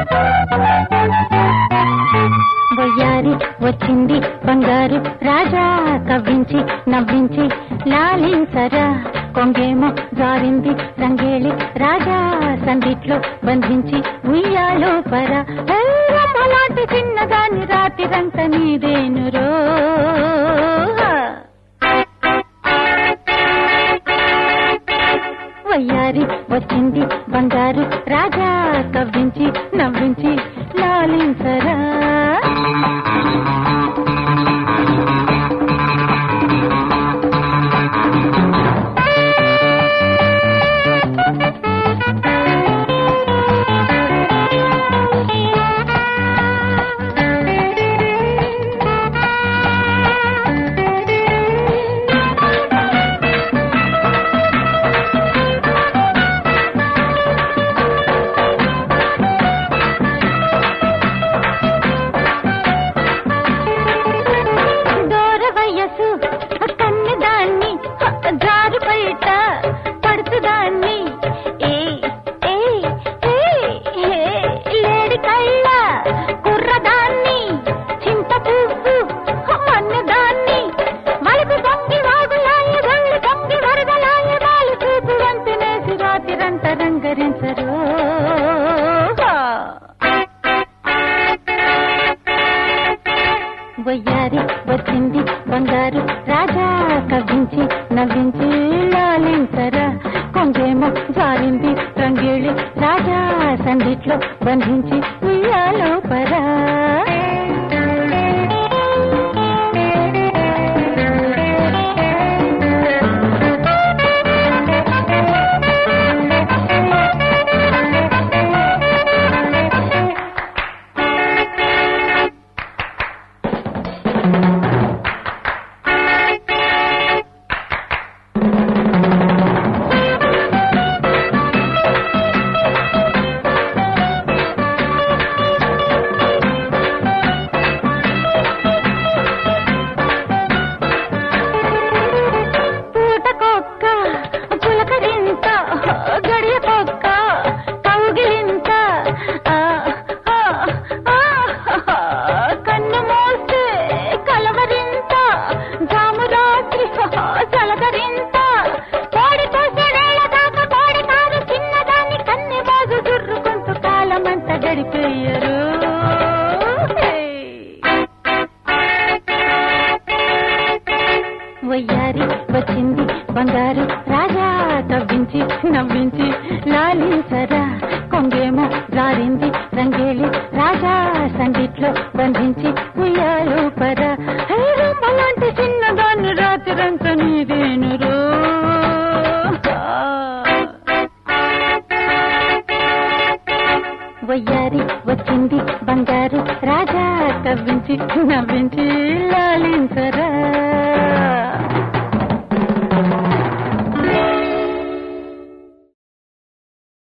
వయ్యారి వచ్చింది బంగారు రాజా కవ్వించి నవ్వించి లాలించరా కొంగేమో జారింది రంగేళి రాజా సందిట్లో బంధించి ఉయ్యాలో పరా లాంటి చిన్నదాన్ని రాతిరంత నీదేనురో వయ్యారి వచ్చింది బంగారు రాజా కవ్వించి నవ్వించి లాలించరా దూర వయసు కన్నదాన్ని జారు బయట పడుతుదాన్ని ఏ ఏ ఏ ఏ, లేడి కళ్ళ కుర్రదాన్ని చింత పువ్వు మన్నదాన్ని మలుపు పొంగి వాగులాయ గళ్ళు పొంగి వరదలాయ వాళ్ళు చూపు వంతనేసి రాతిరంత రంగరించరు వయ్యారి వచ్చింది బంగారు రాజా కవ్వించి నవ్వించి లాలించరా కొంగేమో జారింది రంగేళి రాజా సందిట్లో బంధించి ఉయ్యాలో పరా పూటకొక్క పులకరింత గడియకొక్క కౌగిలింత ఆ, ఆ, ఆ, కన్ను మోస్తే కలవరింత జాము రాత్రి చలకరింత కోడి కోసడేళ్ల దాకా కోడి కాదు చిన్నదాన్ని కన్నె బాజు దుర్రుకుంటూ కాలమంత గడిపేయరు హే. వయ్యారి వచ్చింది బంగారు రాజా తవ్వించి నవ్వించి లాలించరా కొంగేమో జారింది రంగేలి రాజా సందిట్లో బంధించి ఉయ్యాలు పరా అలాంటి చిన్నదాన్ని రాత్రంత నీదేనురో వయ్యారి వచ్చింది బంగారు రాజా కవ్వించి నవ్వించి లాలి